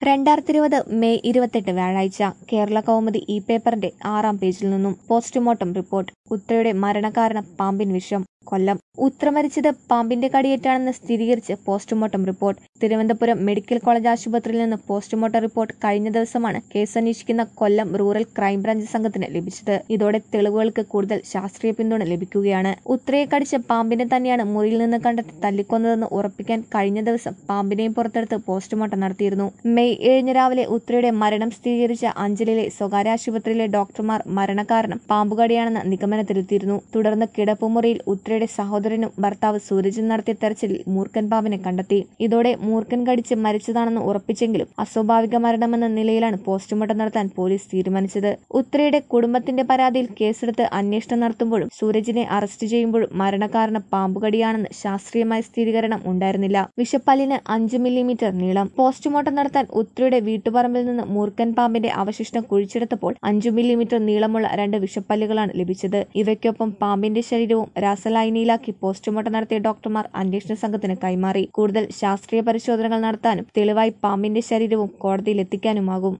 രണ്ടായിരത്തി ഇരുപത് മെയ് ഇരുപത്തെട്ട് വ്യാഴാഴ്ച കേരള കൗമുദി ഇ പേപ്പറിന്റെ ആറാം പേജിൽ നിന്നും പോസ്റ്റ്മോർട്ടം റിപ്പോർട്ട് ഉത്രയുടെ മരണകാരണം പാമ്പിൻ വിഷം കൊല്ലം ഉത്ര മരിച്ചത് പാമ്പിന്റെ കടിയേറ്റാണെന്ന് സ്ഥിരീകരിച്ച് postmortem report Thiruvananthapuram medical college ആശുപത്രിയിൽ നിന്ന് പോസ്റ്റ്മോർട്ടം റിപ്പോർട്ട് കഴിഞ്ഞ ദിവസമാണ് കേസ് അന്വേഷിക്കുന്ന കൊല്ലം റൂറൽ ക്രൈംബ്രാഞ്ച് സംഘത്തിന് ലഭിച്ചത് ഇതോടെ തെളിവുകൾക്ക് കൂടുതൽ ശാസ്ത്രീയ പിന്തുണ ലഭിക്കുകയാണ് ഉത്രയെ കടിച്ച പാമ്പിനെ തന്നെയാണ് മുറിയിൽ നിന്ന് കണ്ടെത്തി തല്ലിക്കൊന്നതെന്ന് ഉറപ്പിക്കാൻ കഴിഞ്ഞ ദിവസം പാമ്പിനെയും പുറത്തെടുത്ത് പോസ്റ്റ്മോർട്ടം നടത്തിയിരുന്നു മെയ് ഏഴിന് രാവിലെ ഉത്രയുടെ മരണം സ്ഥിരീകരിച്ച അഞ്ചലിലെ സ്വകാര്യ ആശുപത്രിയിലെ ഡോക്ടർമാർ മരണകാരണം പാമ്പുകടിയാണെന്ന നിഗമനത്തിലെത്തിയിരുന്നു തുടർന്ന് കിടപ്പുമുറിയിൽ ഉത്രയുടെ സഹോദരനും ഭർത്താവ് സൂരജും നടത്തിയ തെരച്ചിലിൽ മൂർഖൻ പാമ്പിനെ കണ്ടെത്തി ഇതോടെ മൂർഖൻ കടിച്ച് മരിച്ചതാണെന്ന് ഉറപ്പിച്ചെങ്കിലും അസ്വാഭാവിക മരണമെന്ന നിലയിലാണ് പോസ്റ്റ്മോർട്ടം നടത്താൻ പോലീസ് തീരുമാനിച്ചത് ഉത്രയുടെ കുടുംബത്തിന്റെ പരാതിയിൽ കേസെടുത്ത് അന്വേഷണം നടത്തുമ്പോഴും സൂരജിനെ അറസ്റ്റ് ചെയ്യുമ്പോഴും മരണകാരണം പാമ്പുകടിയാണെന്ന് ശാസ്ത്രീയമായ സ്ഥിരീകരണം ഉണ്ടായിരുന്നില്ല വിഷപ്പല്ലിന് അഞ്ച് മില്ലിമീറ്റർ നീളം പോസ്റ്റ്മോർട്ടം നടത്താൻ ഉത്രയുടെ വീട്ടുപറമ്പിൽ നിന്ന് മൂർഖൻ പാമ്പിന്റെ അവശിഷ്ടം കുഴിച്ചെടുത്തപ്പോൾ അഞ്ചു മില്ലിമീറ്റർ നീളമുള്ള രണ്ട് വിഷപ്പല്ലുകളാണ് ലഭിച്ചത് ഇവയ്ക്കൊപ്പം പാമ്പിന്റെ ശരീരവും രാസലായനിയിലാക്കി പോസ്റ്റ്മോർട്ടം നടത്തിയ ഡോക്ടർമാർ അന്വേഷണ സംഘത്തിന് കൈമാറി കൂടുതൽ ശാസ്ത്രീയ പരിശോധനകൾ നടത്താനും തെളിവായി പാമ്പിന്റെ ശരീരവും കോടതിയിൽ എത്തിക്കാനുമാകും